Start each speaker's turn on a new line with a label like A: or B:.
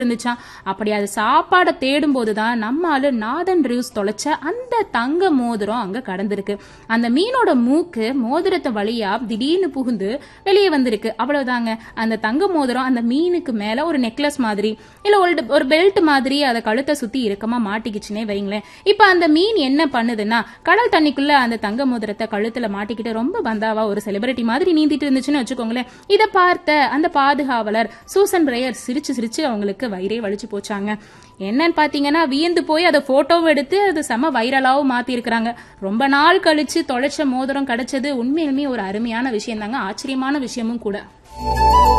A: இருந்துச்சாம் அப்படி அது சாப்பாடை தேடும் போதுதான் நம்ம ஆளு நாதன் ரிவ்ஸ் தொலைச்ச அந்த தங்க மோதிரம் அங்க கடந்திருக்கு அந்த மீனோட மூக்கு மோதிரத்தை வழியா திடீர்னு புகுந்து வெளியே வந்திருக்கு அவ்வளவுதாங்க அந்த தங்க மோதிரம் அந்த மீனுக்கு மேல ஒரு நெக்லஸ் மாதிரி இல்ல ஒரு ஒரு பெல்ட் மாதிரி அதை கழுத்தை சுத்தி இறுக்கமா மாட்டிக்கிச்சுனே வைங்களேன் இப்ப அந்த மீன் என்ன பண்ணுதுன்னா கடல் தண்ணிக்குள்ள அந்த தங்க மோதிரத்தை கழுத்துல மாட்டிக்கிட்டு ரொம்ப பந்தாவா ஒரு செலிபிரிட்டி மாதிரி நீந்திட்டு இருந்துச்சுன்னு வச்சுக்கோங்களேன் இதை பார்த்த அந்த பாதுகாவலர் சூசன் பிரேயர் சிரிச்சு சிரிச்சு அவங்களுக்கு வயிறே வலிச்சு போச்சாங்க என்னன்னு பாத்தீங்கன்னா வியந்து போய் அதை போட்டோவும் எடுத்து அது செம வைரலாவும் மாத்தி இருக்கிறாங்க ரொம்ப நாள் கழிச்சு தொலைச்ச மோதிரம் கிடைச்சது உண்மையிலுமே ஒரு அருமையான விஷயம் தாங்க ஆச்சரியமான விஷயமும் கூட